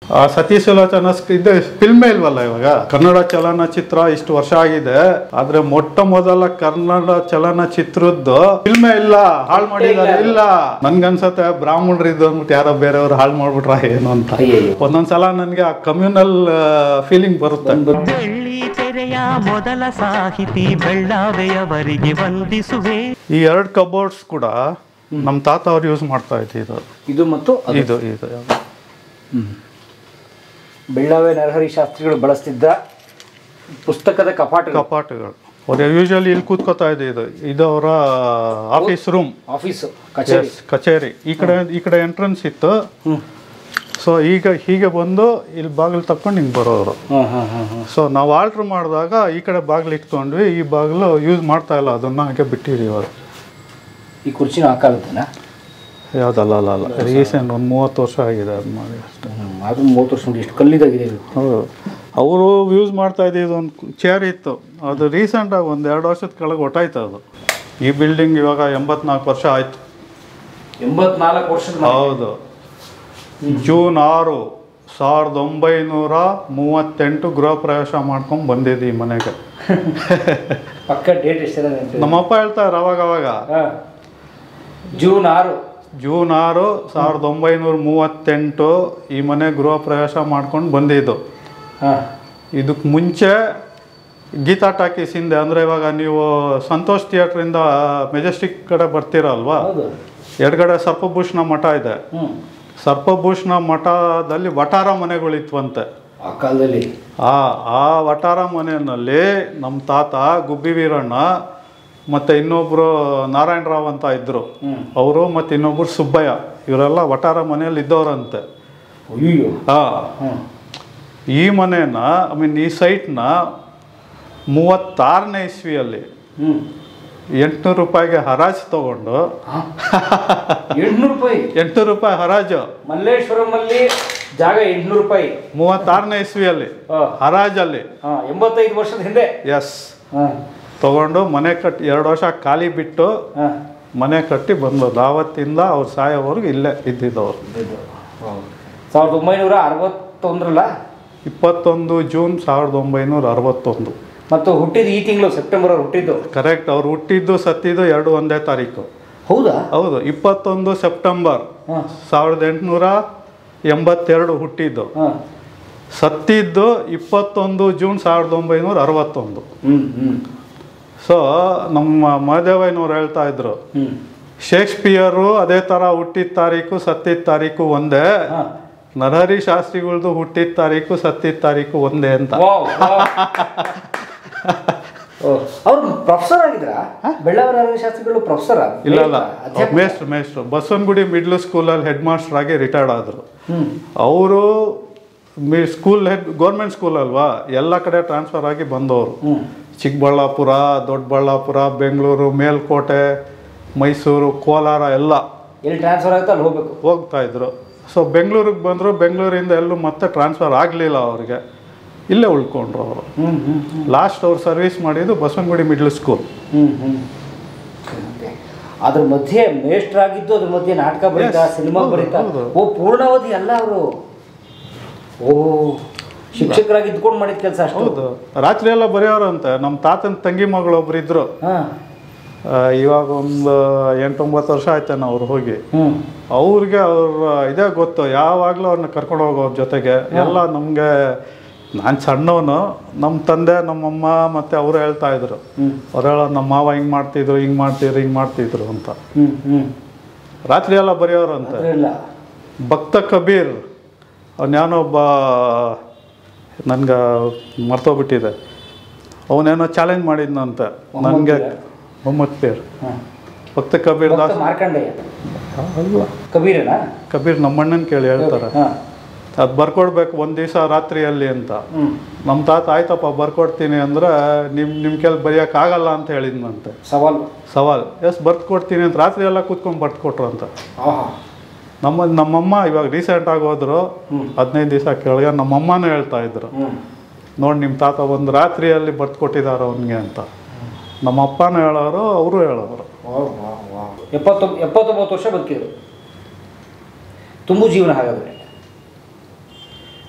ಆ ಸತಿ ಸುಲೋಚನ ಸ್ಕ್- ಇದು ಫಿಲ್ಮೇ ಇಲ್ವಲ್ಲ ಇವಾಗ ಕನ್ನಡ ಚಲನಚಿತ್ರ ಇಷ್ಟು ವರ್ಷ ಆಗಿದೆ ಆದ್ರೆ ಮೊಟ್ಟ ಮೊದಲ ಕನ್ನಡ ಚಲನಚಿತ್ರದ್ದು ಫಿಲ್ಮೇ ಇಲ್ಲ ಹಾಳು ಮಾಡಿದ್ದಾರೆ ಇಲ್ಲ ನನ್ಗನ್ಸತ್ತೆ ಬ್ರಾಹ್ಮಣರು ಇದು ಅಂದ್ಬಿಟ್ಟು ಯಾರೋ ಬೇರೆಯವ್ರು ಹಾಳು ಮಾಡ್ಬಿಟ್ರ ಏನು ಅಂತ ಅಯ್ಯಯ್ಯೋ. ಒಂದೊಂದ್ಸಲ ನನಗೆ ಆ ಕಮ್ಯುನಲ್ ಫೀಲಿಂಗ್ ಬರುತ್ತೆ ಬೆಳ್ಳಿ ತೆರೆಯ ಮೊದಲ ಸಾಹಿತಿ ಬೆಳ್ಳಾವೆಯವರಿಗೆ ವಂದಿಸುವೆ ಈ ಎರಡು ಕಬೋರ್ಡ್ಸ್ ಕೂಡ ನಮ್ಮ ತಾತ ಅವ್ರು ಯೂಸ್ ಮಾಡ್ತಾ ಇದ್ದಿದ್ದು ಇದು ಮತ್ತು ಅದು. ಇದು ಇದು ಯಾವ್ದು? ಬೆಳ್ಳಾವೆ ನರಹರಿ ಶಾಸ್ತ್ರಿಗಳು ಬಳಸ್ತಿದ್ದ ಪುಸ್ತಕದ ಕಪಾಟ ಕಪಾಟುಗಳು ಅವ್ರು ಯೂಶಲಿ ಇಲ್ಲಿ ಕೂತ್ಕೋತಾ ಇದ್ದಿದ್ದು ಇದು ಅವರ ಆಫೀಸ್ ರೂಮ್ ಆಫೀಸು ಕಚೇರಿ ಕಚೇರಿ ಈ ಕಡೆ ಈ ಕಡೆ ಎಂಟ್ರೆನ್ಸ್ ಇತ್ತು ಹ್ಮ್ ಸೊ ಈಗ ಹೀಗೆ ಬಂದು ಇಲ್ಲಿ ಬಾಗಿಲು ತಕ್ಕೊಂಡು ಹಿಂಗೆ ಬರೋರು ಹಾಂ ಹಾಂ ಹಾಂ ಹಾಂ ಸೊ ನಾವು ಆಲ್ಟ್ರ್ ಮಾಡಿದಾಗ ಈ ಕಡೆ ಬಾಗಿಲು ಇಟ್ಕೊಂಡ್ವಿ ಈ ಬಾಗಿಲು ಯೂಸ್ ಮಾಡ್ತಾ ಇಲ್ಲ ಅದನ್ನ ಹಾಗೆ ಬಿಟ್ಟಿದ್ದೀವಿ ಇವಾಗ ಈ ಕುರ್ಚಿನ ಆ ಕಾಲದ್ದೇನಾ ಯಾವುದಲ್ಲ ಅಲ್ಲ ಅಲ್ಲ ರೀಸೆಂಟ್ ಒಂದು ಮೂವತ್ತು ವರ್ಷ ಆಗಿದೆ ಅದು ಮಾಡಿ ಅಷ್ಟೇ ಅದು ಮೂವತ್ತು ವರ್ಷ ನೋಡಿ ಎಷ್ಟು ಕಲ್ಲಿದಾಗಿದೆ ಇದು ಹೌದು ಅವರು ಯೂಸ್ ಮಾಡ್ತಾ ಇದ್ದಿದ್ದು ಒಂದು ಚೇರ್ ಇತ್ತು ಅದು ರೀಸೆಂಟಾಗಿ ಒಂದು ಎರಡು ವರ್ಷದ ಕೆಳಗೆ ಹೊಟ್ಟಾಯ್ತು ಅದು ಈ ಬಿಲ್ಡಿಂಗ್ ಇವಾಗ ಎಂಬತ್ನಾಲ್ಕು ವರ್ಷ ಆಯ್ತು ಎಂಬತ್ನಾಲ್ಕು ವರ್ಷದ ಮನೆ. ಹೌದು ಜೂನ್ ಆರು ಸಾವಿರದ ಒಂಬೈನೂರ ಮೂವತ್ತೆಂಟು ಗೃಹ ಪ್ರವೇಶ ಮಾಡ್ಕೊಂಡು ಬಂದಿದ್ದು ಈ ಮನೆಗೆ ಪಕ್ಕ ಡೇಟ್ ಎಷ್ಟಿದೆ ನೆನ್ಪಿದೆ? ನಮ್ಮಪ್ಪ ಹೇಳ್ತಾರೆ ಅವಾಗ ಅವಾಗ ಹಾ. ಜೂನ್ ಆರು ಜೂನ್ ಆರು ಸಾವಿರದ ಒಂಬೈನೂರ ಮೂವತ್ತೆಂಟು ಈ ಮನೆ ಗೃಹ ಪ್ರವೇಶ ಮಾಡ್ಕೊಂಡು ಬಂದಿದ್ದು ಹಾಂ ಇದಕ್ಕೆ ಮುಂಚೆ ಗೀತಾ ಟಾಕೀಸ್ ಹಿಂದೆ ಅಂದರೆ ಇವಾಗ ನೀವು ಸಂತೋಷ್ ಥಿಯೇಟ್ರಿಂದ ಮೆಜೆಸ್ಟಿಕ್ ಕಡೆ ಬರ್ತೀರಲ್ವಾ ಹೌದು ಎಡಗಡೆ ಸರ್ಪಭೂಷಣ ಮಠ ಇದೆ ಹ್ಞೂ ಸರ್ಪಭೂಷಣ ಮಠದಲ್ಲಿ ವಟಾರ ಮನೆಗಳಿತ್ವಂತೆ ಆ ಕಾಲದಲ್ಲಿ ಆ ಆ ವಟಾರ ಮನೆಯಲ್ಲಿ ನಮ್ಮ ತಾತ ಗುಬ್ಬಿ ವೀರಣ್ಣ ಮತ್ತು ಇನ್ನೊಬ್ಬರು ನಾರಾಯಣರಾವ್ ಅಂತ ಇದ್ದರು ಹ್ಮ್. ಅವರು ಮತ್ತು ಇನ್ನೊಬ್ಬರು ಸುಬ್ಬಯ್ಯ ಇವರೆಲ್ಲ ವಟಾರ ಮನೆಯಲ್ಲಿ ಇದ್ದವರಂತೆ ಅಯ್ಯೋ ಹಾಂ ಹ್ಞೂ ಈ ಮನೇನ ಐ ಮೀನ್ ಈ ಸೈಟ್ನ ಮೂವತ್ತಾರನೇ ಇಸ್ವಿಯಲ್ಲಿ ಹ್ಞೂ ಎಂಟುನೂರು ರೂಪಾಯಿಗೆ ಹರಾಜು ತಗೊಂಡು ಎಂಟ್ನೂರು ರೂಪಾಯಿ ಎಂಟುನೂರು ರೂಪಾಯಿ ಹರಾಜು ಮಲ್ಲೇಶ್ವರಮಲ್ಲಿ ಜಾಗ ಎಂಟ್ನೂರು ರೂಪಾಯಿ ಮೂವತ್ತಾರನೇ ಇಸ್ವಿಯಲ್ಲಿ ಹಾ. ಹರಾಜಲ್ಲಿ ಹಾಂ ಎಂಬತ್ತೈದು ವರ್ಷದ ಹಿಂದೆ ಎಸ್ ಹಾಂ ತಗೊಂಡು ಮನೆ ಕಟ್ಟಿ ಎರಡು ವರ್ಷ ಖಾಲಿ ಬಿಟ್ಟು ಹಾಂ ಮನೆ ಕಟ್ಟಿ ಬಂದದ್ದು ಆವತ್ತಿಂದ ಅವ್ರು ಸಾಯೋವರೆಗೂ ಇಲ್ಲೇ ಇದ್ದಿದ್ದವ್ರು ಸಾವಿರದ ಒಂಬೈನೂರ ಅರವತ್ತೊಂದರಲ್ಲ ಇಪ್ಪತ್ತೊಂದು ಜೂನ್ ಸಾವಿರದ ಒಂಬೈನೂರ ಅರವತ್ತೊಂದು ಮತ್ತು ಹುಟ್ಟಿದ ಈ ತಿಂಗಳು ಸೆಪ್ಟೆಂಬರ್ ಅವ್ರು ಹುಟ್ಟಿದ್ದು ಕರೆಕ್ಟ್ ಅವ್ರು ಹುಟ್ಟಿದ್ದು ಸತ್ತಿದ್ದು ಎರಡು ಒಂದೇ ತಾರೀಕು ಹೌದಾ ಹೌದು ಇಪ್ಪತ್ತೊಂದು ಸೆಪ್ಟೆಂಬರ್ ಹಾಂ ಸಾವಿರದ ಎಂಟುನೂರ ಎಂಬತ್ತೆರಡು ಹುಟ್ಟಿದ್ದು ಹಾಂ ಸತ್ತಿದ್ದು ಇಪ್ಪತ್ತೊಂದು ಜೂನ್ ಸಾವಿರದ ಒಂಬೈನೂರ ಅರವತ್ತೊಂದು ಹ್ಞೂ ಹ್ಞೂ ಸೊ ನಮ್ಮ ಮಹದೇವಯ್ಯನವ್ರು ಹೇಳ್ತಾ ಇದ್ರು ಹ್ಞೂ ಶೇಕ್ಸ್ಪಿಯರು ಅದೇ ಥರ ಹುಟ್ಟಿದ ತಾರೀಕು ಸತ್ತಿದ ತಾರೀಕು ಒಂದೇ ಹಾಂ ನರಹರಿ ಶಾಸ್ತ್ರಿಗಳ್ದು ಹುಟ್ಟಿದ ತಾರೀಕು ಸತ್ತಿದ ತಾರೀಕು ಒಂದೇ ಅಂತ ವಾವ್ ಅವ್ರು ಪ್ರೊಫೆಸರ್ ಆಗಿದ್ರಾ ಬೆಳ್ಳಾವರ ಶಾಸ್ತ್ರಿಗಳು ಪ್ರೊಫೆಸರ್ ಇಲ್ಲ ಇಲ್ಲ ಮೇಷ್ಟ್ರು ಮೇಷ್ಟ್ರು ಬಸವನಗುಡಿ ಮಿಡ್ಲ್ ಸ್ಕೂಲಲ್ಲಿ ಹೆಡ್ ಮಾಸ್ಟರ್ ಆಗಿ ರಿಟೈರ್ಡ್ ಆದರು ಹ್ಮ್ ಅವರು ಮಿ ಸ್ಕೂಲ್ ಹೆಡ್ ಗೌರ್ಮೆಂಟ್ ಸ್ಕೂಲ್ ಅಲ್ವಾ ಎಲ್ಲ ಕಡೆ ಟ್ರಾನ್ಸ್ಫರ್ ಆಗಿ ಬಂದವರು ಹ್ಮ್ ಚಿಕ್ಕಬಳ್ಳಾಪುರ ದೊಡ್ಡಬಳ್ಳಾಪುರ ಬೆಂಗಳೂರು ಮೇಲ್ಕೋಟೆ ಮೈಸೂರು ಕೋಲಾರ ಎಲ್ಲ ಎಲ್ಲಿ ಟ್ರಾನ್ಸ್ಫರ್ ಆಗುತ್ತೆ ಅಲ್ಲಿ ಹೋಗ್ಬೇಕು ಹೋಗ್ತಾ ಇದ್ರು ಸೊ ಬೆಂಗಳೂರಿಗೆ ಬಂದರು ಬೆಂಗಳೂರಿಂದ ಎಲ್ಲೂ ಮತ್ತೆ ಟ್ರಾನ್ಸ್ಫರ್ ಆಗಲಿಲ್ಲ ಅವ್ರಿಗೆ ಇಲ್ಲೇ ಉಳ್ಕೊಂಡ್ರು ಅವರು ಹ್ಮ್ ಹ್ಮ್ ಲಾಸ್ಟ್ ಅವ್ರು ಸರ್ವಿಸ್ ಮಾಡಿದ್ದು Basavanagudi middle school hmm hmm Okay. ಅದ್ರ ಮಧ್ಯೆ ಮೇಷ್ಟ್ರಾಗಿದ್ದು ಅದ್ರ ಮಧ್ಯೆ ನಾಟಕ ಬರೀತಾ Yes. ಸಿನಿಮಾ ಹೌದು, ಬರೀತಾ ಹೌದು. ಓ ಪೂರ್ಣಾವಧಿ ಅಲ್ಲ ಅವರು ಓ ಶಿಕ್ಷಕರಾಗಿ ಇದ್ಕೊಂಡು ಮಾಡಿದ ಕೆಲಸ ಅಷ್ಟು ಹೌದು ರಾತ್ರಿ ಎಲ್ಲ ಬರೆಯೋರಂತೆ ನಮ್ಮ ತಾತನ ತಂಗಿ ಮಗಳು ಒಬ್ರು ಇದ್ರು ಹಾ ಆ, ಇವಾಗ ಒಂದು ಎಂಟೊಂಬತ್ತು ವರ್ಷ ಆಯ್ತೇನೋ ಅವ್ರು ಹೋಗಿ ಹ್ಮ್ ಅವ್ರಿಗೆ ಅವ್ರ ಇದೇ ಗೊತ್ತು ಯಾವಾಗಲೂ ಅವ್ರನ್ನ ಕರ್ಕೊಂಡು ಹೋಗೋರ ಜೊತೆಗೆ ಎಲ್ಲ ನಮಗೆ ನಾನು ಸಣ್ಣವನು ನಮ್ಮ ತಂದೆ ನಮ್ಮಮ್ಮ ಮತ್ತು ಅವರು ಹೇಳ್ತಾ ಇದ್ರು ಹ್ಮ್ ಅವ್ರು ಹೇಳೋ ನಮ್ಮ ಮಾವ ಹಿಂಗೆ ಮಾಡ್ತಿದ್ರು ಹಿಂಗೆ ಮಾಡ್ತಿದ್ರು ಹಿಂಗೆ ಮಾಡ್ತಿದ್ರು ಅಂತ ಹ್ಮ್ ಹ್ಮ್ ರಾತ್ರಿ ಎಲ್ಲ ಬರೆಯೋರಂತೆ ಇಲ್ಲ ಭಕ್ತ ಕಬೀರ್ ಅವನ್ಯಾನೊಬ್ಬ ನನ್ಗೆ ಮರ್ತೋಗ್ಬಿಟ್ಟಿದೆ ಅವನೇನೋ ಚಾಲೆಂಜ್ ಮಾಡಿದ್ನಂತೆ ನನಗೆ ಮೊಹಮ್ಮದ್ ಪೀರ್ ಹ್ಮ್ ಭಕ್ತ ಕಬೀರ್ ಭಕ್ತ ದಾಸ್ ಮಾರ್ಕಂಡೇಯ ಅಲ್ಲ ಕಬೀರನಾ ಕಬೀರ್ ನಮ್ಮಣ್ಣನ ಕೇಳಿ ಹೇಳ್ತಾರೆ ಹಾ ಅದು ಬರ್ಕೊಡ್ಬೇಕು ಒಂದು ದಿವಸ ರಾತ್ರಿಯಲ್ಲಿ ಅಂತ ಹ್ಮ್ ನಮ್ಮ ತಾತ ಆಯ್ತಪ್ಪ ಬರ್ಕೊಡ್ತೀನಿ ಅಂದ್ರೆ ನಿಮ್ಮ ನಿಮ್ಮ ಕೆಲ್ ಬರೆಯೋಕ್ಕಾಗಲ್ಲ ಅಂತ ಹೇಳಿದ್ನಂತೆ ಸವಾಲು ಸವಾಲ್ ಎಸ್ ಬರ್ದು ಕೊಡ್ತೀನಿ ಅಂತ ರಾತ್ರಿ ಎಲ್ಲ ಕೂತ್ಕೊಂಡು ಬರ್ದು ಕೊಟ್ರು ಅಂತ ಆಹಾ ನಮ್ಮ ನಮ್ಮಮ್ಮ ಇವಾಗ ರೀಸೆಂಟ್ ಆಗಿ ಹೋದ್ರು ಹ್ಮ್. ಹದಿನೈದು ದಿವಸ ಕೆಳಗೆ ನಮ್ಮಮ್ಮನೂ ಹೇಳ್ತಾ ಇದ್ರು ಹ್ಮ್ ನೋಡಿ ನಿಮ್ಮ ತಾತ ಒಂದು ರಾತ್ರಿಯಲ್ಲಿ ಬರ್ದು ಕೊಟ್ಟಿದ್ದಾರೆ ಅವನಿಗೆ ಅಂತ ನಮ್ಮ ಅಪ್ಪನೂ ಹೇಳೋರು ಅವರು ಹೇಳೋರು ಎಪ್ಪತ್ತೊಂಬ ಎಪ್ಪತ್ತೊಂಬತ್ತು ವರ್ಷ ಬದುಕಿದ್ರು ತುಂಬು ಜೀವನ ಹಾಗಾದ್ರೆ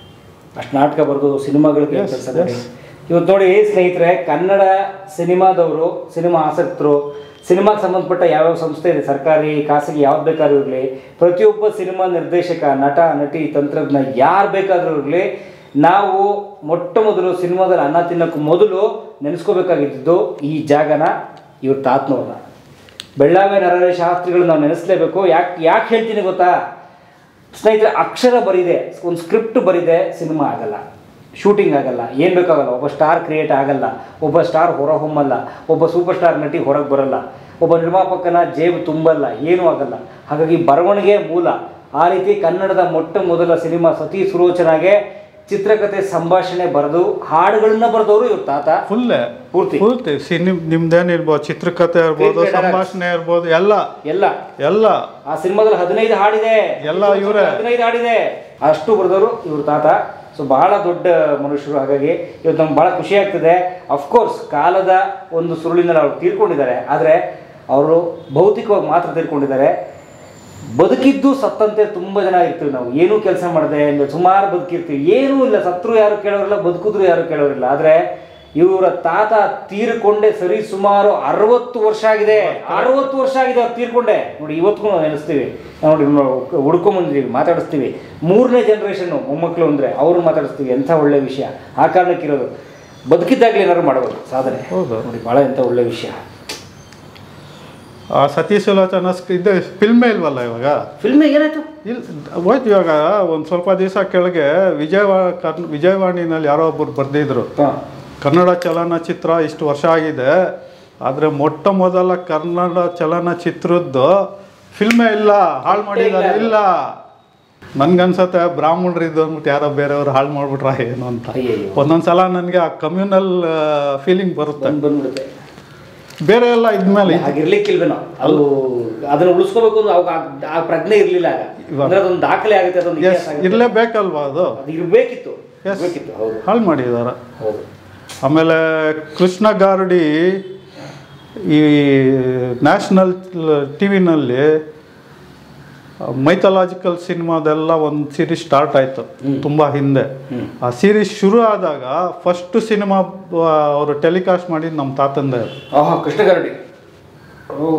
ಅಷ್ಟು ನಾಟಕ ಬರೆದು ಸಿನಿಮಾಗಳಿಗೆ Yes, ಕೆಲಸ ಮಾಡಿ yes. ಇವತ್ತು ನೋಡಿ ಸ್ನೇಹಿತರೆ ಕನ್ನಡ ಸಿನಿಮಾದವರು ಸಿನಿಮಾ ಆಸಕ್ತರು ಸಿನಿಮಾಗೆ ಸಂಬಂಧಪಟ್ಟ ಯಾವ್ಯಾವ ಸಂಸ್ಥೆ ಇದೆ ಸರ್ಕಾರಿ ಖಾಸಗಿ ಯಾವ್ದು ಬೇಕಾದ್ರೂ ಇರಲಿ ಪ್ರತಿಯೊಬ್ಬ ಸಿನಿಮಾ ನಿರ್ದೇಶಕ ನಟ ನಟಿ ತಂತ್ರಜ್ಞ ಯಾರು ಬೇಕಾದ್ರೂ ಇರಲಿ ನಾವು ಮೊಟ್ಟ ಮೊದಲು ಸಿನಿಮಾದಲ್ಲಿ ಅನ್ನ ತಿನ್ನೋಕ್ಕೂ ಮೊದಲು ನೆನೆಸ್ಕೋಬೇಕಾಗಿದ್ದು ಈ ಜಾಗನ ಇವ್ರ ತಾತನವ್ರನ್ನ ಬೆಳ್ಳಾವೆ ನರಹರಿ ಶಾಸ್ತ್ರಿಗಳು ನಾವು ನೆನೆಸ್ಲೇಬೇಕು ಯಾಕೆ ಯಾಕೆ ಹೇಳ್ತೀನಿ ಗೊತ್ತಾ ಸ್ನೇಹಿತರೆ ಅಕ್ಷರ ಬರಿದೆ ಒಂದು ಸ್ಕ್ರಿಪ್ಟ್ ಬರಿದೆ ಸಿನಿಮಾ ಆಗಲ್ಲ ಶೂಟಿಂಗ್ ಆಗಲ್ಲ ಏನು ಬೇಕಾಗಲ್ಲ ಒಬ್ಬ ಸ್ಟಾರ್ ಕ್ರಿಯೇಟ್ ಆಗಲ್ಲ ಒಬ್ಬ ಸ್ಟಾರ್ ಹೊರ ಹೊಮ್ಮಲ್ಲ ಒಬ್ಬ ಸೂಪರ್ ಸ್ಟಾರ್ ನಟಿ ಹೊರಗೆ ಬರಲ್ಲ ಒಬ್ಬ ನಿರ್ಮಾಪಕನ ಜೇಬು ತುಂಬಲ್ಲ ಏನೂ ಆಗಲ್ಲ ಹಾಗಾಗಿ ಬರವಣಿಗೆ ಮೂಲ ಆ ರೀತಿ ಕನ್ನಡದ ಮೊಟ್ಟ ಮೊದಲ ಸಿನಿಮಾ ಸತಿ ಸುರೋಚನಾಗೆ ಚಿತ್ರಕಥೆ ಸಂಭಾಷಣೆ ಬರೆದು ಹಾಡುಗಳನ್ನ ಬರೆದವರು ಇವ್ರ ತಾತ ಫುಲ್ ಪೂರ್ತಿ ಪೂರ್ತಿ ಸಿನಿ ನಿಮ್ದೇನಿರ್ಬೋದು ಚಿತ್ರಕಥೆ ಇರ್ಬೋದು Created ಸಂಭಾಷಣೆ ಇರ್ಬೋದು ಎಲ್ಲ ಎಲ್ಲ ಎಲ್ಲ ಆ ಸಿನಿಮಾದಲ್ಲಿ ಹದಿನೈದು ಹಾಡಿದೆ ಎಲ್ಲ ಇವ್ರೇ. ಹದಿನೈದು ಹಾಡಿದೆ ಅಷ್ಟು ಬರೆದವರು ಇವ್ರ ತಾತ ಸೊ ಬಹಳ ದೊಡ್ಡ ಮನುಷ್ಯರು ಹಾಗಾಗಿ ಇವತ್ತು ನಮ್ಗೆ ಬಹಳ ಖುಷಿ ಆಗ್ತದೆ ಅಫ್ಕೋರ್ಸ್ ಕಾಲದ ಒಂದು ಸುರುಳಿನಲ್ಲಿ ಅವ್ರು ತೀರ್ಕೊಂಡಿದ್ದಾರೆ ಆದರೆ ಅವರು ಭೌತಿಕವಾಗಿ ಮಾತ್ರ ತೀರ್ಕೊಂಡಿದ್ದಾರೆ ಬದುಕಿದ್ದು ಸತ್ತಂತೆ ತುಂಬ ಜನ ಇರ್ತೀವಿ ನಾವು ಏನೂ ಕೆಲಸ ಮಾಡದೆ ಸುಮಾರು ಬದುಕಿರ್ತೀವಿ ಏನೂ ಇಲ್ಲ ಸತ್ರು ಯಾರು ಕೇಳೋರಿಲ್ಲ ಬದುಕಿದ್ರು ಯಾರು ಕೇಳೋರಿಲ್ಲ ಆದರೆ ಇವರ ತಾತ ತೀರ್ಕೊಂಡೆ ಸರಿ ಸುಮಾರು ಅರವತ್ತು ವರ್ಷ ಆಗಿದೆ ಅರವತ್ತು ವರ್ಷ ಆಗಿದೆ ಅವ್ರು ತೀರ್ಕೊಂಡೆ ನೋಡಿ ಇವತ್ತಿಗೂ ನಾವು ನೆನೆಸ್ತೀವಿ ನಾವು ನೋಡಿ ನಾವು ಹುಡ್ಕೊಂಬಂದಿದ್ದೀವಿ ಮಾತಾಡಿಸ್ತೀವಿ ಮೂರನೇ ಜನ್ರೇಷನ್ನು ಮೊಮ್ಮಕ್ಕಳು ಅಂದರೆ ಅವ್ರನ್ನ ಮಾತಾಡಿಸ್ತೀವಿ ಎಂಥ ಒಳ್ಳೆ ವಿಷಯ ಆ ಕಾರಣಕ್ಕಿರೋದು ಬದುಕಿದ್ದಾಗಲೇ ಏನಾದ್ರು ಮಾಡಬಹುದು ಸಾಧನೆ ಹೌದು. ನೋಡಿ ಭಾಳ ಎಂಥ ಒಳ್ಳೆ ವಿಷಯ ಆ ಸತೀಶ್ ಸುಲೋಚನ ಸ್ಕ್- ಇದು ಫಿಲ್ಮೇ ಇಲ್ವಲ್ಲ ಇವಾಗ ಫಿಲ್ಮಿಗೆ ಏನಾಯ್ತು ಇಲ್ಲ ಹೋಯ್ತು ಇವಾಗ ಒಂದು ಸ್ವಲ್ಪ ದಿವಸ ಕೆಳಗೆ ವಿಜಯವಾ ಕರ್ನ ವಿಜಯವಾಣಿನಲ್ಲಿ ಯಾರೋ ಒಬ್ಬರು ಬರೆದಿದ್ರು ಹಾಂ ಕನ್ನಡ ಚಲನಚಿತ್ರ ಇಷ್ಟು ವರ್ಷ ಆಗಿದೆ ಆದರೆ ಮೊಟ್ಟ ಮೊದಲ ಕನ್ನಡ ಚಲನಚಿತ್ರದ್ದು ಫಿಲ್ಮೇ ಇಲ್ಲ ಹಾಳು ಮಾಡಿದ್ದಾರೆ ಇಲ್ಲ ನನ್ಗನ್ಸತ್ತೆ ಬ್ರಾಹ್ಮಣರು ಇದು ಅಂದ್ಬಿಟ್ಟು ಯಾರೋ ಬೇರೆಯವರು ಹಾಳು ಮಾಡ್ಬಿಟ್ರ ಏನು ಅಂತ ಅಯ್ಯಯ್ಯೋ. ಒಂದೊಂದ್ಸಲ ನನಗೆ ಆ ಕಮ್ಯುನಲ್ ಫೀಲಿಂಗ್ ಬರುತ್ತೆ ಬಂದು ಬಂದ್ಬಿಡುತ್ತೆ ಬೇರೆ ಎಲ್ಲ ಇದ್ಮೇಲೆ ಹಾಗಿರ್ಲಿಕ್ಕಿಲ್ವೇನೋ ಅದು ಅದನ್ನ ಉಳಿಸ್ಕೋಬೇಕು ಅಂದ್ರೆ ಅವಾಗ ಆ- ಆ ಪ್ರಜ್ಞೆ ಇರ್ಲಿಲ್ಲ ಆಗ ಇವಾಗ. ಅಂದ್ರೆ ಅದೊಂದು ದಾಖಲೆ ಆಗುತ್ತೆ ಅದೊಂದು ಎಸ್ ಇತಿಹಾಸ ಆಗುತ್ತೆ. ಇರಲೇಬೇಕಲ್ವಾ ಅದು ಅದು ಇರ್ಬೇಕಿತ್ತು Yes. ಇರ್ಬೇಕಿತ್ತು ಹೌದು ಹಾಳು ಮಾಡಿದ್ದಾರೆ ಹೌದು ಆಮೇಲೆ ಕೃಷ್ಣ ಗಾರಡಿ ಈ ನ್ಯಾಷನಲ್ ಟಿ ವಿನಲ್ಲಿ ಮೈಥಲಾಜಿಕಲ್ ಸಿನಿಮಾದೆಲ್ಲ ಒಂದು ಸೀರೀಸ್ ಸ್ಟಾರ್ಟ್ ಆಯಿತು ತುಂಬ ಹಿಂದೆ ಆ ಸೀರೀಸ್ ಶುರು ಆದಾಗ ಫಸ್ಟ್ ಸಿನಿಮಾ ಅವರು ಟೆಲಿಕಾಸ್ಟ್ ಮಾಡಿದ್ದು ನಮ್ಮ ತಾತಂದೆ ಅದು. ಆಹಾ ಕೃಷ್ಣಗಾರಡಿ ಓ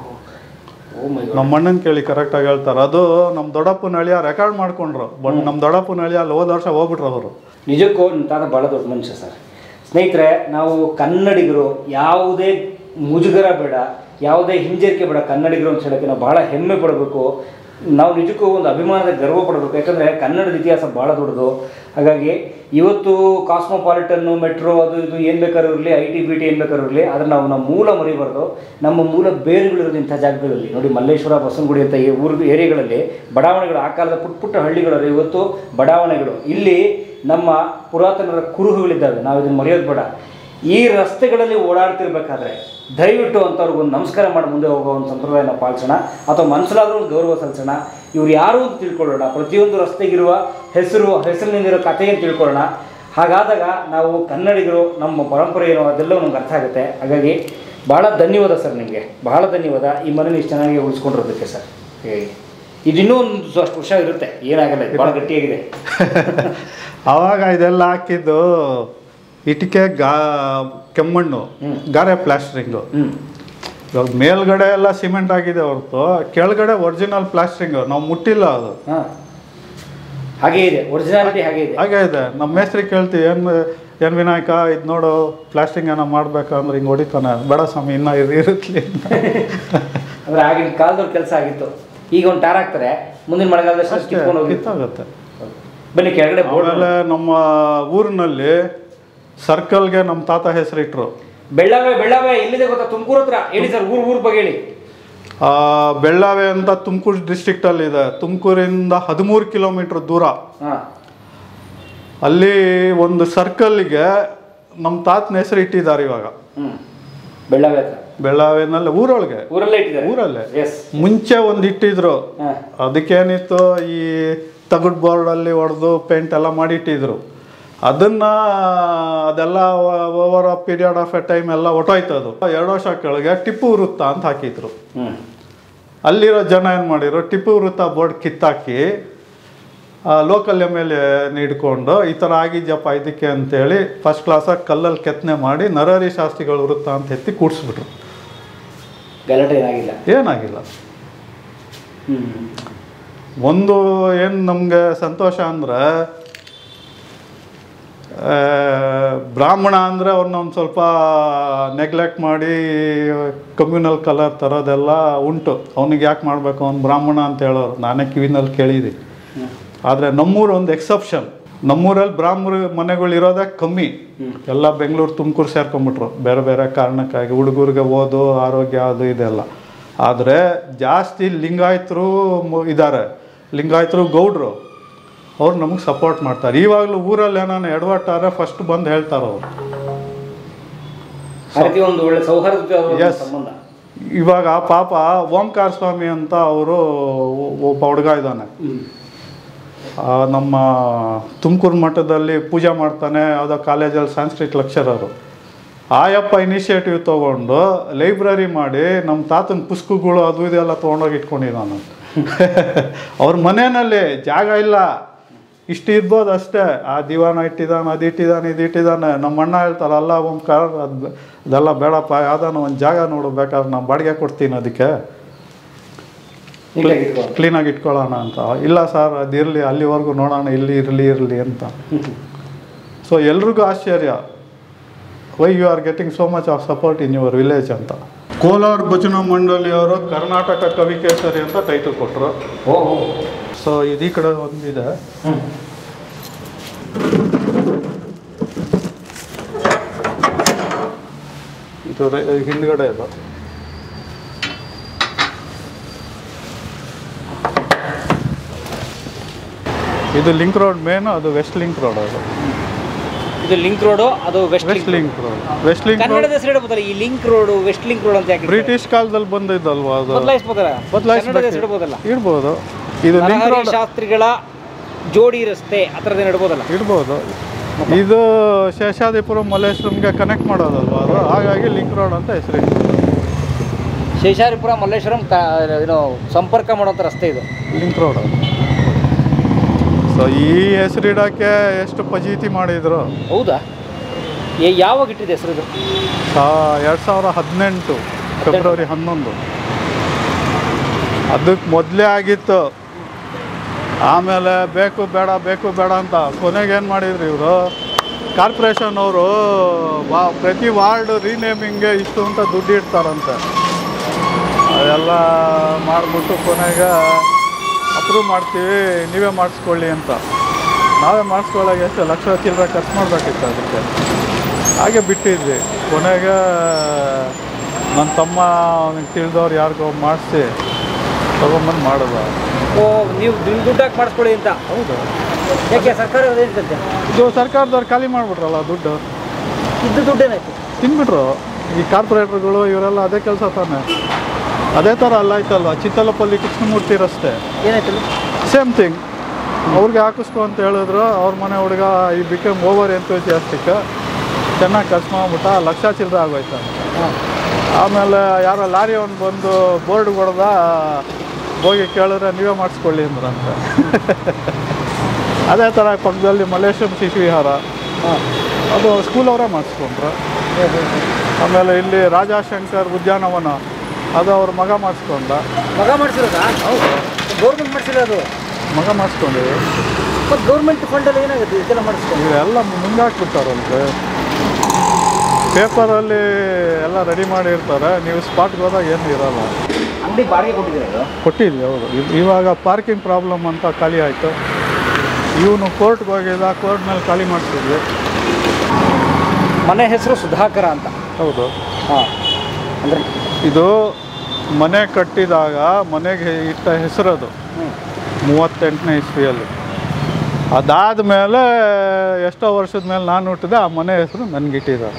ಓ ಮೈ ನಮ್ಮ ಅಣ್ಣನ ಕೇಳಿ ಕರೆಕ್ಟಾಗಿ ಹೇಳ್ತಾರೆ ಅದು ನಮ್ಮ ದೊಡ್ಡಪ್ಪನ ಅಳಿಯ ರೆಕಾರ್ಡ್ ಮಾಡ್ಕೊಂಡ್ರು ಬಟ್ ನಮ್ಮ ದೊಡ್ಡಪ್ಪನ ಅಳಿಯ ಅಲ್ಲಿ ಹೋದ ವರ್ಷ ಹೋಗ್ಬಿಟ್ರು ಅವರು ನಿಜಕ್ಕೂ ನಿಮ್ಮ ತಾತ ಭಾಳ ದೊಡ್ಡ ಮನುಷ್ಯ ಸರ್ ಸ್ನೇಹಿತರೆ ನಾವು ಕನ್ನಡಿಗರು ಯಾವುದೇ ಮುಜುಗರ ಬೇಡ ಯಾವುದೇ ಹಿಂಜರಿಕೆ ಬೇಡ ಕನ್ನಡಿಗರು ಅಂತ ಹೇಳೋಕ್ಕೆ ನಾವು ಭಾಳ ಹೆಮ್ಮೆ ಪಡಬೇಕು ನಾವು ನಿಜಕ್ಕೂ ಒಂದು ಅಭಿಮಾನದ ಗರ್ವ ಪಡಬೇಕು ಯಾಕಂದರೆ ಕನ್ನಡದ ಇತಿಹಾಸ ಭಾಳ ದೊಡ್ಡದು ಹಾಗಾಗಿ ಇವತ್ತು ಕಾಸ್ಮೋಪಾಲಿಟನ್ನು ಮೆಟ್ರೋ ಅದು ಇದು ಏನು ಬೇಕಾದ್ರೂ ಇರಲಿ ಐ ಟಿ ಬಿ ಟಿ ಏನು ಬೇಕಾದ್ರೂ ಇರಲಿ ಆದರೆ ನಾವು ನಮ್ಮ ಮೂಲ ಮರಿಬಾರ್ದು ನಮ್ಮ ಮೂಲ ಬೇರುಗಳಿರೋದು ಇಂಥ ಜಾಗಗಳಲ್ಲಿ ನೋಡಿ ಮಲ್ಲೇಶ್ವರ ಬಸವನಗುಡಿ ಅಂತ ಈ ಊರು ಏರಿಯಾಗಳಲ್ಲಿ ಬಡಾವಣೆಗಳು ಆ ಕಾಲದ ಪುಟ್ಟ ಪುಟ್ಟ ಹಳ್ಳಿಗಳಲ್ಲಿ ಇವತ್ತು ಬಡಾವಣೆಗಳು ಇಲ್ಲಿ ನಮ್ಮ ಪುರಾತನರ ಕುರುಹುಗಳಿದ್ದಾವೆ ನಾವು ಇದನ್ನು ಮರೆಯೋದು ಬೇಡ ಈ ರಸ್ತೆಗಳಲ್ಲಿ ಓಡಾಡ್ತಿರ್ಬೇಕಾದ್ರೆ ದಯವಿಟ್ಟು ಅಂಥವ್ರಿಗೊಂದು ನಮಸ್ಕಾರ ಮಾಡಿ ಮುಂದೆ ಹೋಗೋ ಒಂದು ಸಂಪ್ರದಾಯನ ಪಾಲಿಸೋಣ ಅಥವಾ ಮನಸ್ಸಲಾದ್ರೂ ಒಂದು ಗೌರವ ಸಲ್ಲಿಸೋಣ ಇವ್ರು ಯಾರು ಅಂತ ತಿಳ್ಕೊಳ್ಳೋಣ ಪ್ರತಿಯೊಂದು ರಸ್ತೆಗಿರುವ ಹೆಸರು ಹೆಸರಿನಿಂದಿರೋ ಕಥೆಯನ್ನು ತಿಳ್ಕೊಳ್ಳೋಣ ಹಾಗಾದಾಗ ನಾವು ಕನ್ನಡಿಗರು ನಮ್ಮ ಪರಂಪರೆ ಏನೋ ಅದೆಲ್ಲವೂ ನಮ್ಗೆ ಅರ್ಥ ಆಗುತ್ತೆ ಹಾಗಾಗಿ ಭಾಳ ಧನ್ಯವಾದ ಸರ್ ನಿಮಗೆ ಭಾಳ ಧನ್ಯವಾದ ಈ ಮನೇಲಿ ಇಷ್ಟು ಚೆನ್ನಾಗಿ ಉಳಿಸ್ಕೊಂಡಿರೋದಕ್ಕೆ ಸರ್ ಹೇಗೆ ಇದು ಇನ್ನೂ ಒಂದು ಅಷ್ಟು ವರ್ಷ ಇರುತ್ತೆ ಏನಾಗಲ್ಲ ಇದು ಭಾಳ ಗಟ್ಟಿಯಾಗಿದೆ ಆವಾಗ ಇದೆಲ್ಲ ಹಾಕಿದ್ದು ಇಟಿಕೆ ಗಾ ಕೆಮ್ಮಣ್ಣು ಗಾರೆ ಪ್ಲಾಸ್ಟ್ರಿಂಗು ಹ್ಞೂ ಇವಾಗ ಮೇಲ್ಗಡೆ ಎಲ್ಲ ಸಿಮೆಂಟ್ ಆಗಿದೆ ಹೊರತು ಕೆಳಗಡೆ ಒರಿಜಿನಲ್ ಪ್ಲಾಸ್ಟ್ರಿಂಗ್ ನಾವು ಮುಟ್ಟಿಲ್ಲ ಅದು ಹಾಂ ಹಾಗೇ ಇದೆ ಒರಿಜಿನಾಲಿಟಿ ಹಾಗೇ ಇದೆ ಹಾಗೆ ಇದೆ ನಮ್ಮ ಮೇಸ್ತ್ರಿ ಕೇಳ್ತೀವಿ ಏನು ಏನು ವಿನಾಯಕ ಇದು ನೋಡು ಪ್ಲಾಸ್ಟಿಂಗ್ ಏನೋ ಮಾಡ್ಬೇಕಂದ್ರೆ ಹಿಂಗೆ ಹೊಡಿತಾನೆ ಬೇಡ ಸ್ವಾಮಿ ಇನ್ನೂ ಇರ್ ಇರುತ್ತಲಿ ಅಂದ್ರೆ ಆಗಿನ ಕಾಲದವ್ರ ಕೆಲಸ ಆಗಿತ್ತು ಈಗ ಒಂದು ಟಾರ್ ಹಾಕ್ತಾರೆ ಮುಂದಿನ ಮಳೆಗಾಲದಲ್ಲಿ ಅಷ್ಟೇ ಕಿತ್ಕೊಂಡು ಹೋಗಿ ಕಿತ್ತಾಗುತ್ತೆ ಬನ್ನಿ ಕೆಳಗಡೆ ಬೋರ್ಡ್ ಆಮೇಲೆ ನಮ್ಮ ಊರಿನಲ್ಲಿ ಸರ್ಕಲ್ಗೆ ನಮ್ಮ ತಾತ ಹೆಸರಿಟ್ರು ಬೆಳ್ಳಾವೆ ಬೆಳ್ಳಾವೆ ಎಲ್ಲಿದೆ ಗೊತ್ತಾ ತುಮಕೂರು ಹತ್ರ ಹೇಳಿ ಸರ್ ಊರ್ ಊರ್ ಬಗ್ಗೆ ಹೇಳಿ ಆ, ಬೆಳ್ಳಾವೆ ಅಂತ ತುಮಕೂರು ಡಿಸ್ಟ್ರಿಕ್ಟಲ್ಲಿ ಇದೆ ತುಮಕೂರಿಂದ ಹದಿಮೂರು ಕಿಲೋಮೀಟ್ರ್ ದೂರ ಹಾ ಅಲ್ಲಿ ಒಂದು ಸರ್ಕಲ್ಗೆ ನಮ್ಮ ತಾತನ ಹೆಸರು ಇಟ್ಟಿದ್ದಾರೆ ಇವಾಗ ಹ್ಮ್ ಬೆಳ್ಳಾವೆ ಹತ್ರ ಬೆಳ್ಳಾವೆನಲ್ಲಿ ಊರೊಳಗೆ ಊರಲ್ಲೇ ಇಟ್ಟಿದ್ದಾರೆ ಊರಲ್ಲೇ ಎಸ್ ಮುಂಚೆ ಒಂದು ಇಟ್ಟಿದ್ರು ಹಾ ಅದಕ್ಕೇನಿತ್ತು ಈ ತಗಡ್ ಬೋರ್ಡಲ್ಲಿ ಹೊಡೆದು ಪೇಂಟ್ ಎಲ್ಲ ಮಾಡಿಟ್ಟಿದ್ರು ಅದನ್ನ ಅದೆಲ್ಲ over a period of a time ಎಲ್ಲ ಹೊಟ್ಟೋಯ್ತು ಅದು ಎರಡು ವರ್ಷ ಕೆಳಗೆ ಟಿಪ್ಪು ವೃತ್ತ ಅಂತ ಹಾಕಿದ್ರು ಹ್ಮ್ ಅಲ್ಲಿರೋ ಜನ ಏನು ಮಾಡಿದ್ರು ಟಿಪ್ಪು ವೃತ್ತ ಬೋರ್ಡ್ ಕಿತ್ತಾಕಿ ಲೋಕಲ್ ಎಮ್ ಎಲ್ ಎ ಹಿಡ್ಕೊಂಡು ಈ ಥರ ಆಗಿದ್ಯಪ್ಪ ಇದಕ್ಕೆ ಅಂತೇಳಿ ಫಸ್ಟ್ ಕ್ಲಾಸಾಗಿ ಕಲ್ಲಲ್ಲಿ ಕೆತ್ತನೆ ಮಾಡಿ ನರಹರಿ ಶಾಸ್ತ್ರಿಗಳು ವೃತ್ತ ಅಂತ ಎತ್ತಿ ಕೂಡಿಸ್ಬಿಟ್ರು ಗಲಾಟೆ ಏನಾಗಿಲ್ಲ ಏನಾಗಿಲ್ಲ ಹ್ಮ್ ಒಂದು ಏನು ನಮಗೆ ಸಂತೋಷ ಅಂದರೆ ಬ್ರಾಹ್ಮಣ ಅಂದರೆ ಅವ್ರನ್ನ ಒಂದು ಸ್ವಲ್ಪ ನೆಗ್ಲೆಕ್ಟ್ ಮಾಡಿ ಕಮ್ಯುನಲ್ ಕಲರ್ ತರೋದೆಲ್ಲ ಉಂಟು ಅವನಿಗೆ ಯಾಕೆ ಮಾಡಬೇಕು ಅವ್ನು ಬ್ರಾಹ್ಮಣ ಅಂತ ಹೇಳೋರು ನಾನೇ ಕಿವಿನಲ್ಲಿ ಕೇಳಿದ್ದೀನಿ ಆದರೆ ನಮ್ಮೂರು ಒಂದು ಎಕ್ಸೆಪ್ಷನ್ ನಮ್ಮೂರಲ್ಲಿ ಬ್ರಾಹ್ಮಣ ಮನೆಗಳು ಇರೋದೇ ಕಮ್ಮಿ ಎಲ್ಲ ಬೆಂಗಳೂರು ತುಮಕೂರು ಸೇರ್ಕೊಂಬಿಟ್ರು ಬೇರೆ ಬೇರೆ ಕಾರಣಕ್ಕಾಗಿ ಹುಡುಗರಿಗೆ ಓದು ಆರೋಗ್ಯ ಅದು ಇದೆಲ್ಲ ಆದರೆ ಜಾಸ್ತಿ ಲಿಂಗಾಯತರು ಇದ್ದಾರೆ ಲಿಂಗಾಯತರು ಗೌಡ್ರು ಅವ್ರು ನಮಗೆ ಸಪೋರ್ಟ್ ಮಾಡ್ತಾರೆ ಇವಾಗಲೂ ಊರಲ್ಲಿ ಏನಾನ ಎಡವಟ್ಟಾರೆ ಫಸ್ಟ್ ಬಂದು ಹೇಳ್ತಾರೆ ಅವರು ಆ ರೀತಿ ಒಂದು ಒಳ್ಳೆ ಸೌಹಾರ್ದತೆ Yes. ಸಂಬಂಧ ಇವಾಗ ಪಾಪ ಓಂಕಾರ ಸ್ವಾಮಿ ಅಂತ ಅವರು ಒಬ್ಬ ಹುಡುಗ ಇದ್ದಾನೆ ಹ್ಮ್ ಆ, ನಮ್ಮ ತುಮಕೂರು ಮಠದಲ್ಲಿ ಪೂಜೆ ಮಾಡ್ತಾನೆ ಯಾವುದೋ ಕಾಲೇಜಲ್ಲಿ ಸಾಂಸ್ಕ್ರಿಟ್ ಲೆಕ್ಚರರು ಆಯಪ್ಪ ಇನಿಷಿಯೇಟಿವ್ ತೊಗೊಂಡು ಲೈಬ್ರರಿ ಮಾಡಿ ನಮ್ಮ ತಾತನ ಪುಸ್ತಕಗಳು ಅದು ಇದೆಲ್ಲ ತೊಗೊಂಡೋಗಿ ಇಟ್ಕೊಂಡಿದ್ದಾನೆ ಅವ್ರ ಮನೆಯಲ್ಲಿ ಜಾಗ ಇಲ್ಲ ಇಷ್ಟು ಇರ್ಬೋದು ಅಷ್ಟೇ ಆ ದಿವಾನ ಇಟ್ಟಿದ್ದಾನೆ ಅದು ಇಟ್ಟಿದ್ದಾನೆ ಇದು ಇಟ್ಟಿದ್ದಾನೆ ನಮ್ಮ ಅಣ್ಣ ಹೇಳ್ತಾರೆ ಅಲ್ಲ ಓಂಕಾರ ಅದು ಅದೆಲ್ಲ ಬೇಡಪ್ಪ ಯಾವ್ದಾನ ಒಂದು ಜಾಗ ನೋಡು ಬೇಕಾದ್ರೆ ನಾನು ಬಾಡಿಗೆ ಕೊಡ್ತೀನಿ ಅದಕ್ಕೆ ನೀಟಾಗಿ ಇಟ್ಕೊ. ಕ್ಲೀನಾಗಿ ಇಟ್ಕೊಳ್ಳೋಣ ಅಂತ ಇಲ್ಲ ಸರ್ ಅದಿರಲಿ ಅಲ್ಲಿವರೆಗೂ ನೋಡೋಣ ಇಲ್ಲಿ ಇರಲಿ ಇರಲಿ ಅಂತ ಸೊ ಎಲ್ರಿಗೂ ಆಶ್ಚರ್ಯ why you are getting so much of support in your village ಅಂತ ಕೋಲಾರ ಭಜನಾ ಮಂಡಳಿಯವರು ಕರ್ನಾಟಕ ಕವಿಕೇಸರಿ ಅಂತ ಟೈಟಲ್ ಕೊಟ್ಟರು ಓ ಓ. ಸೊ ಇದೀ ಕಡೆ ಒಂದಿದೆ ಹ್ಮ್ ಇದು ರೈ- ಹಿಂದ್ಗಡೆ ಇದು ಇದು ಲಿಂಕ್ ರೋಡ್ ಮೇನ್ ಅದು ವೆಸ್ಟ್ ಲಿಂಕ್ ರೋಡ್ ಅದು ಇದು ಲಿಂಕ್ ರೋಡು ಅದು west west link road west link road ಕನ್ನಡದ ಹೆಸರು ಇಡಬಹುದಲ್ಲ ಈ link road west link road ಅಂತ ಯಾಕೆ ಬ್ರಿಟಿಷ್ ಕಾಲದಲ್ಲಿ ಬಂದಿದ್ದಲ್ವಾ ಅದು ಬದಲಾಯಿಸಬಹುದಲ್ಲ ಬದಲಾಯಿಸ್ಬೇಕು. ಕನ್ನಡದ ಹೆಸರು ಇಡಬಹುದಲ್ಲ ಇಡ್ಬೋದು ಇದು ಲಿಂಕ್ ನರಹರಿ ರೋಡ್ ಶಾಸ್ತ್ರಿಗಳ ಜೋಡಿ ರಸ್ತೆ ಆ ಥರದ್ದೇನು ಇಡ್ಬೋದಲ್ಲ ಇಡ್ಬೋದು ಇದು ಶೇಷಾದಿಪುರ ಮಲ್ಲೇಶ್ವರಂಗೆ ಕನೆಕ್ಟ್ ಮಾಡೋದಲ್ವಾ ಅದು ಹಾಗಾಗಿ ಲಿಂಕ್ ರೋಡ್ ಅಂತ ಹೆಸರು ಶೇಷಾರಿಪುರ ಮಲ್ಲೇಶ್ವರಂ ಕ ಏನು ಸಂಪರ್ಕ ಮಾಡುವಂಥ ರಸ್ತೆ ಇದು ಲಿಂಕ್ ರೋಡ್ ಅದು ಸೊ ಈ ಹೆಸರಿಡೋಕ್ಕೆ ಎಷ್ಟು ಫಜೀತಿ ಮಾಡಿದ್ರು ಹೌದಾ ಏ- ಯಾವಾಗ ಇಟ್ಟಿದೆ ಹೆಸರು ಇದು ಎರಡು ಸಾವಿರ ಹದಿನೆಂಟು ಫೆಬ್ರವರಿ ಹನ್ನೊಂದು ಅದಕ್ಕೆ ಮೊದಲೇ ಆಗಿತ್ತು ಆಮೇಲೆ ಬೇಕು ಬೇಡ ಬೇಕು ಬೇಡ ಅಂತ ಕೊನೆಗೆ ಏನು ಮಾಡಿದ್ರು ಇವರು ಕಾರ್ಪೊರೇಷನ್ ಅವರು ವಾ ಪ್ರತಿ ವಾರ್ಡ್ ರೀನೇಮಿಂಗ್ಗೆ ಇಷ್ಟು ಅಂತ ದುಡ್ಡು ಇಡ್ತಾರಂತೆ ಅದೆಲ್ಲ ಮಾಡಿಬಿಟ್ಟು ಕೊನೆಗೆ ಅಪ್ರೂವ್ ಮಾಡ್ತೀವಿ ನೀವೇ ಮಾಡಿಸ್ಕೊಳ್ಳಿ ಅಂತ ನಾವೇ ಮಾಡಿಸ್ಕೊಳ್ಳೋಕೆ ಎಷ್ಟು ಲಕ್ಷ ಚಿಲ್ಲರೆ ಖರ್ಚು ಮಾಡಬೇಕಿತ್ತು ಅದಕ್ಕೆ ಹಾಗೆ ಬಿಟ್ಟಿದ್ವಿ ಕೊನೆಗೆ ನನ್ನ ತಮ್ಮ ಅವನಿಗೆ ತಿಳಿದವ್ರು ಯಾರಿಗೋ ಮಾಡಿಸಿ ತೊಗೊಂಬಂದು ಮಾಡಿದ ಓ ನೀವು ನಿಮ್ಮ ದುಡ್ಡಾಗಿ ಮಾಡಿಸ್ಕೊಳ್ಳಿ ಅಂತ ಹೌದು ಯಾಕೆ ಸರ್ಕಾರ ಹೇಳ್ತಂತೆ ಇದು ಸರ್ಕಾರದವ್ರು ಖಾಲಿ ಮಾಡಿಬಿಟ್ರಲ್ಲ ದುಡ್ಡು ಇದ್ದು ದುಡ್ಡೇನಾಯ್ತು ತಿನ್ಬಿಟ್ರು ಈ ಕಾರ್ಪೊರೇಟ್ರುಗಳು ಇವರೆಲ್ಲ ಅದೇ ಕೆಲಸ ತಾನೆ ಅದೇ ಥರ ಅಲ್ಲ ಆಯ್ತಲ್ವ ಚಿತ್ತಲಪಲ್ಲಿ ಕೃಷ್ಣಮೂರ್ತಿ ರಸ್ತೆ ಏನಾಯ್ತು ಸೇಮ್ ಥಿಂಗ್ ಅವ್ರಿಗೆ ಹಾಕಿಸ್ಕೊ ಅಂತ ಹೇಳಿದ್ರು ಅವ್ರ ಮನೆ ಹುಡುಗ ಈ ಬಿಕಮ್ ಓವರ್ ಎಂತೂಸಿಯಾಸ್ಟಿಕ್ ಚೆನ್ನಾಗಿ ಖರ್ಚು ಮಾಡ್ಬಿಟ್ಟ ಲಕ್ಷ ಚಿಲ್ಲರೆ ಆಗೋಯ್ತು ಹಾಂ ಆಮೇಲೆ ಯಾರೋ ಲಾರಿ ಅವ್ನು ಬಂದು ಬೋರ್ಡ್ ಹೊಡೆದ ಹೋಗಿ ಕೇಳಿದ್ರೆ ನೀವೇ ಮಾಡಿಸ್ಕೊಳ್ಳಿ ಅಂದ್ರಂತೆ ಅದೇ ಥರ ಪಕ್ಕದಲ್ಲಿ ಮಲ್ಲೇಶ್ವರಂ ಶಿಶು ವಿಹಾರ ಹಾಂ ಅದು ಸ್ಕೂಲ್ ಅವರೇ ಮಾಡಿಸ್ಕೊಂಡ್ರು ಆಮೇಲೆ ಇಲ್ಲಿ ರಾಜಾಶಂಕರ್ ಉದ್ಯಾನವನ ಅದು ಅವ್ರ ಮಗ ಮಾಡಿಸ್ಕೊಂಡ ಮಗ ಮಾಡಿಸಿರೋದಾ ಹೌದು ಗೌರ್ಮೆಂಟ್ ಮಾಡಿಸಿರೋದು ಮಗ ಮಾಡಿಸ್ಕೊಂಡಿವಿ ಮತ್ತು ಗೌರ್ಮೆಂಟ್ ಫಂಡಲ್ಲಿ ಏನಾಗುತ್ತೆ ಇದೆಲ್ಲ ಮಾಡಿಸ್ಕೊಂಡು ಇವೆಲ್ಲ ಮುಂಗಾಕ್ಬಿಡ್ತಾರಂತೆ ಪೇಪರಲ್ಲಿ ಎಲ್ಲ ರೆಡಿ ಮಾಡಿರ್ತಾರೆ ನೀವು ಸ್ಪಾಟ್ಗೆ ಹೋದಾಗ ಏನು ಇರಲ್ಲ ಅಂಗಡಿ ಬಾಡಿಗೆ ಕೊಟ್ಟಿದ್ದೀರಾ ಇದು ಕೊಟ್ಟಿದ್ವಿ ಹೌದು ಇವ್- ಇವಾಗ ಪಾರ್ಕಿಂಗ್ ಪ್ರಾಬ್ಲಮ್ ಅಂತ ಖಾಲಿ ಆಯಿತು ಇವನು ಕೋರ್ಟ್ಗೆ ಹೋಗಿದ್ದ ಕೋರ್ಟ್ನಲ್ಲಿ ಖಾಲಿ ಮಾಡಿಸಿದ್ವಿ ಮನೆ ಹೆಸರು ಸುಧಾಕರ ಅಂತ ಹೌದು ಹಾಂ ಅಂದರೆ ಇದು ಮನೆ ಕಟ್ಟಿದಾಗ ಮನೆಗೆ ಇಟ್ಟ ಹೆಸರದು ಮೂವತ್ತೆಂಟನೇ ಇಸ್ವಿಯಲ್ಲಿ ಅದಾದ ಮೇಲೆ ಎಷ್ಟೋ ವರ್ಷದ ಮೇಲೆ ನಾನು ಹುಟ್ಟಿದೆ ಆ ಮನೆ ಹೆಸರು ನನಗಿಟ್ಟಿದ್ದಾರೆ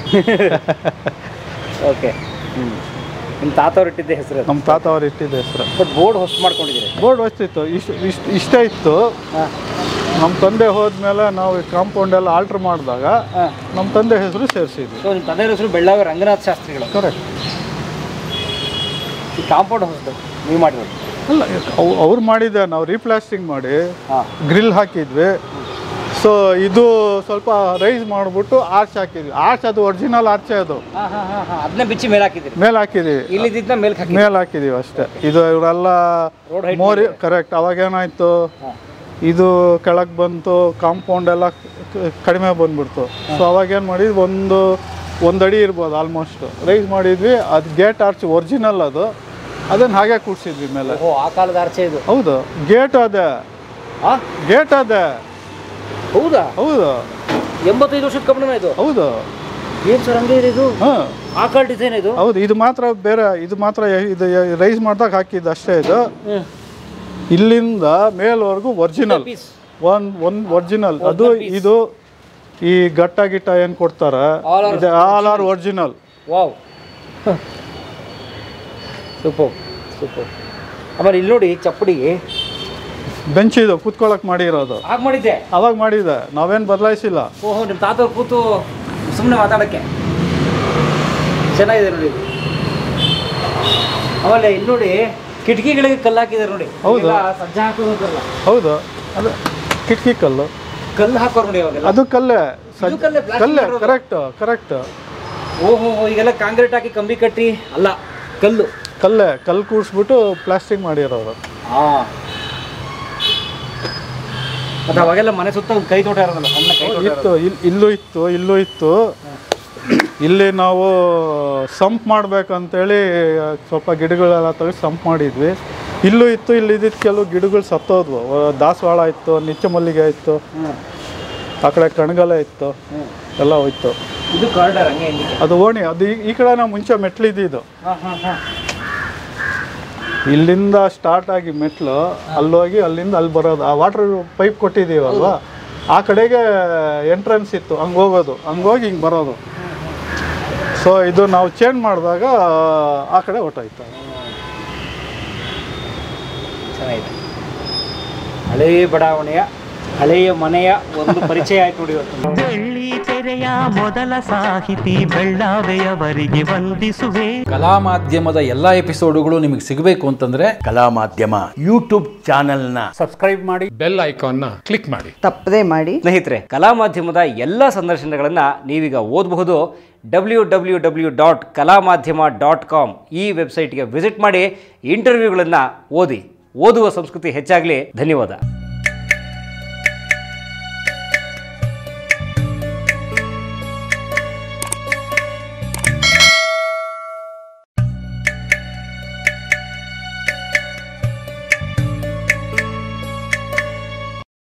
ಓಕೆ ಹ್ಞೂ ನಿಮ್ಮ ತಾತವ್ರು ಇಟ್ಟಿದ್ದೆ ಹೆಸರು ಅದು ನಮ್ಮ ತಾತ ಅವ್ರು ಇಟ್ಟಿದ್ದ ಹೆಸರು ಬಟ್ ಬೋರ್ಡ್ ಹೊಸ ಮಾಡ್ಕೊಂಡಿದ್ದೀರಿ ಬೋರ್ಡ್ ವಸ್ತಿತ್ತು ಇಷ್ಟು ಇಷ್ಟು ಇಷ್ಟೇ ಇತ್ತು ಹಾಂ ನಮ್ಮ ತಂದೆ ಹೋದ್ಮೇಲೆ ನಾವು ಈ ಕಾಂಪೌಂಡ್ ಎಲ್ಲ ಆಲ್ಟ್ರ್ ಮಾಡಿದಾಗ ಹಾಂ ನಮ್ಮ ತಂದೆ ಹೆಸರು ಸೇರಿಸಿದ್ವಿ ಸೊ ನಿಮ್ಮ ತಂದೆಯ ಹೆಸರು ಬೆಳ್ಳಾವಿ ರಂಗನಾಥ್ ಶಾಸ್ತ್ರಿಗಳು ಕರೆಕ್ಟ್ ಈ ಕಾಂಪೌಂಡ್ ಹೊಸದು ನೀವು ಮಾಡಿರೋದು ಅಲ್ಲ ಅವ್ರು ಮಾಡಿದ್ದೆ ನಾವು ರೀಪ್ಲಾಸ್ಟಿಂಗ್ ಮಾಡಿ ಹಾಂ ಗ್ರಿಲ್ ಹಾಕಿದ್ವಿ ಸೊ ಇದು ಸ್ವಲ್ಪ ರೈಸ್ ಮಾಡಿಬಿಟ್ಟು ಆರ್ಚ್ ಹಾಕಿದ್ವಿ ಆರ್ಚ್ ಅದು ಒರಿಜಿನಲ್ ಆರ್ಚೆ ಅದು ಹಾಂ ಹಾಂ ಹಾಂ ಹಾಂ ಅದನ್ನ ಬಿಚ್ಚಿ ಮೇಲೆ ಹಾಕಿದ್ದೀರಿ ಮೇಲೆ ಹಾಕಿದೀವಿ ಇಲ್ಲಿದ್ದ ಮೇಲೆ ಹಾಕಿ ಮೇಲೆ ಹಾಕಿದೀವಿ ಅಷ್ಟೇ ಇದು ಇವರೆಲ್ಲ Road height ಮೋರಿ ಕರೆಕ್ಟ್ ಅವಾಗ ಏನಾಯ್ತು ಇದು ಕೆಳಗೆ ಬಂತು ಕಾಂಪೌಂಡ್ ಎಲ್ಲ ಕ- ಕಡಿಮೆ ಬಂದ್ಬಿಡ್ತು ಸೊ ಅವಾಗ ಏನು ಮಾಡಿದ್ವಿ ಒಂದು ಒಂದು ಅಡಿ ಇರ್ಬೋದು ಆಲ್ಮೋಸ್ಟ್ ರೈಸ್ ಮಾಡಿದ್ವಿ ಅದು ಗೇಟ್ ಆರ್ಚ್ ಒರಿಜಿನಲ್ ಅದು ಅದನ್ನು ಹಾಗೆ ಕೂಡ್ಸಿದ್ವಿ ಮೇಲೆ ಓ ಆ ಕಾಲದ ಆರ್ಚೆ ಇದು ಹೌದು ಗೇಟ್ ಅದೇ ಹಾಂ ಗೇಟ್ ಅದೇ ಹೌದಾ ಹೌದು ಎಂಬತ್ತೈದು ವರ್ಷದ ಕಬ್ಬಣ ಇದು ಹೌದು ಏನು ಸರ್ ಹಂಗೆ ಇದೆ ಇದು ಹಾಂ ಆ ಕಾಲ ಡಿಸೈನ್ ಇದು ಹೌದು ಇದು ಮಾತ್ರ ಬೇರೆ ಇದು ಮಾತ್ರ ಯ- ಇದು ರೈಸ್ ಮಾಡಿದಾಗ ಹಾಕಿದ್ದು ಅಷ್ಟೇ ಇದು ಇಲ್ಲಿಂದ ಮೇಲ್ವರೆಗೂ original piece one one original ಅದು ಇದು ಈ ಗಟ್ಟ ಗಿಟ್ಟ ಏನು ಕೊಡ್ತಾರೆ All are ಇದು all are original wow super super ಆಮೇಲೆ ಇಲ್ಲಿ ನೋಡಿ ಚಪ್ಪಡಿಗೆ ಬೆಂಚ್ ಇದು ಕೂತ್ಕೊಳ್ಳೋಕೆ ಮಾಡಿರೋದು ಹಾಗೆ ಮಾಡಿದ್ದೆ ಅವಾಗ ಮಾಡಿದೆ ನಾವೇನು ಬದಲಾಯಿಸಿಲ್ಲ ಓಹೋ ನಿಮ್ಮ ತಾತ ಕೂತು ಸುಮ್ಮನೆ ಮಾತಾಡೋಕ್ಕೆ ಚೆನ್ನಾಗಿದೆ ನೋಡಿ ಇದು. ಆಮೇಲೆ ಇಲ್ಲಿ ನೋಡಿ ಕಿಟಕಿಗಳಿಗೆ ಕಲ್ಲು ಹಾಕಿದ್ದಾರೆ ನೋಡಿ ಹೌದು. ಇವೆಲ್ಲ ಸಜ್ಜ ಹಾಕೋದಲ್ಲ ಹೌದು ಅದು ಕಿಟಕಿ ಕಲ್ಲು ಕಲ್ಲು ಹಾಕೋರು ನೋಡಿ ಅವಾಗೆಲ್ಲ ಅದು ಕಲ್ಲೇ ಇದು ಕಲ್ಲೇ, plastic ಕಲ್ಲೇ ಮಾಡಿರೋದು. ಕರೆಕ್ಟ್ ಕರೆಕ್ಟ್ ಓಹೋ ಈಗೆಲ್ಲ ಕಾಂಕ್ರೀಟ್ ಹಾಕಿ ಕಂಬಿ ಕಟ್ಟಿ ಅಲ್ಲ ಕಲ್ಲು ಕಲ್ಲೇ ಕಲ್ಲು ಕೂಡಿಸ್ಬಿಟ್ಟು ಪ್ಲಾಸ್ಟಿಕ್ ಮಾಡಿರೋದು ಹಾಂ ಮತ್ತೆ ಅವಾಗೆಲ್ಲ ಮನೆ ಸುತ್ತ ಒಂದು ಕೈ ತೋಟ ಇರೋದಲ್ಲ ಸಣ್ಣ ಕೈ ತೋಟ ಇತ್ತು ಇಲ್- ಇಲ್ಲೂ ಇತ್ತು ಇಲ್ಲೂ ಇತ್ತು ಇಲ್ಲಿ ನಾವು ಸಂಪ್ ಮಾಡ್ಬೇಕಂತೇಳಿ ಸ್ವಲ್ಪ ಗಿಡಗಳೆಲ್ಲ ತೆಗೆದು ಸಂಪ್ ಮಾಡಿದ್ವಿ ಇಲ್ಲೂ ಇತ್ತು ಇಲ್ಲಿ ಇದ್ದಿದ್ದು ಕೆಲವು ಗಿಡಗಳು ಸತ್ತೋದ್ವು ಅಹ್, ದಾಸವಾಳ ಇತ್ತು ನಿತ್ಯ ಮಲ್ಲಿಗೆ ಇತ್ತು ಹ್ಞೂ ಆ ಕಡೆ ಕಣಗಲ ಇತ್ತು ಹ್ಞೂ ಎಲ್ಲ ಹೋಯ್ತು ಇದು ಕಾರ್ಡರ್ ಹಂಗೆ ಹಿಂಗೆ ಅದು ಓಣಿ ಅದು ಈ- ಈ ಕಡೆ ನಾವು ಮುಂಚೆ ಮೆಟ್ಲಿದ್ದಿದ್ದು ಹಾಂ ಹಾಂ ಹಾಂ ಇಲ್ಲಿಂದ ಸ್ಟಾರ್ಟ್ ಆಗಿ ಮೆಟ್ಲು ಅಲ್ಲೋಗಿ ಅಲ್ಲಿಂದ ಅಲ್ಲಿ ಬರೋದು ಆ ವಾಟರ್ ಪೈಪ್ ಕೊಟ್ಟಿದ್ದೀವಲ್ವಾ ಆ ಕಡೆಗೆ ಎಂಟ್ರೆನ್ಸ್ ಇತ್ತು ಹಂಗೆ ಹೋಗೋದು ಹಂಗೆ ಹೋಗಿ ಹಿಂಗೆ ಬರೋದು ಸೊ ಇದು ನಾವು ಚೇಂಜ್ ಮಾಡಿದಾಗ ಆ ಕಡೆ ಹೊಟ್ಟೋಯ್ತು ಚೆನ್ನಾಗಿದೆ ಹಳೆಯ ಬಡಾವಣೆಯ ಹಳೆಯ ಮನೆಯ ಒಂದು ಪರಿಚಯ ಆಯ್ತು ನೋಡಿ ಇವತ್ತು ಬೆಳ್ಳಿ ತೆರೆಯ ಮೊದಲ ಸಾಹಿತಿ ಬೆಳ್ಳಾವೆಯವರಿಗೆ ವಂದಿಸುವೆ ಕಲಾ ಮಾಧ್ಯಮದ ಎಲ್ಲಾ ಎಪಿಸೋಡುಗಳು ನಿಮಗೆ ಸಿಗಬೇಕು ಅಂತಂದ್ರೆ ಕಲಾ ಮಾಧ್ಯಮ ಯೂಟ್ಯೂಬ್ ಚಾನೆಲ್ನ ಬೆಲ್ ಐಕಾನ್ನ ಕ್ಲಿಕ್ ಮಾಡಿ ತಪ್ಪದೇ ಮಾಡಿ ಸ್ನೇಹಿತರೆ ಕಲಾ ಮಾಧ್ಯಮದ ಎಲ್ಲ ಸಂದರ್ಶನಗಳನ್ನು ನೀವೀಗ ಓದಬಹುದು ಡಬ್ಲ್ಯೂ ಡಬ್ಲ್ಯೂ ಡಬ್ಲ್ಯೂ ಡಾಟ್ ಕಲಾ ಮಾಧ್ಯಮ ಡಾಟ್ ಕಾಮ್ ಈ ವೆಬ್ಸೈಟ್ಗೆ ವಿಸಿಟ್ ಮಾಡಿ ಇಂಟರ್ವ್ಯೂಗಳನ್ನು ಓದಿ ಓದುವ ಸಂಸ್ಕೃತಿ ಹೆಚ್ಚಾಗಲಿ ಧನ್ಯವಾದ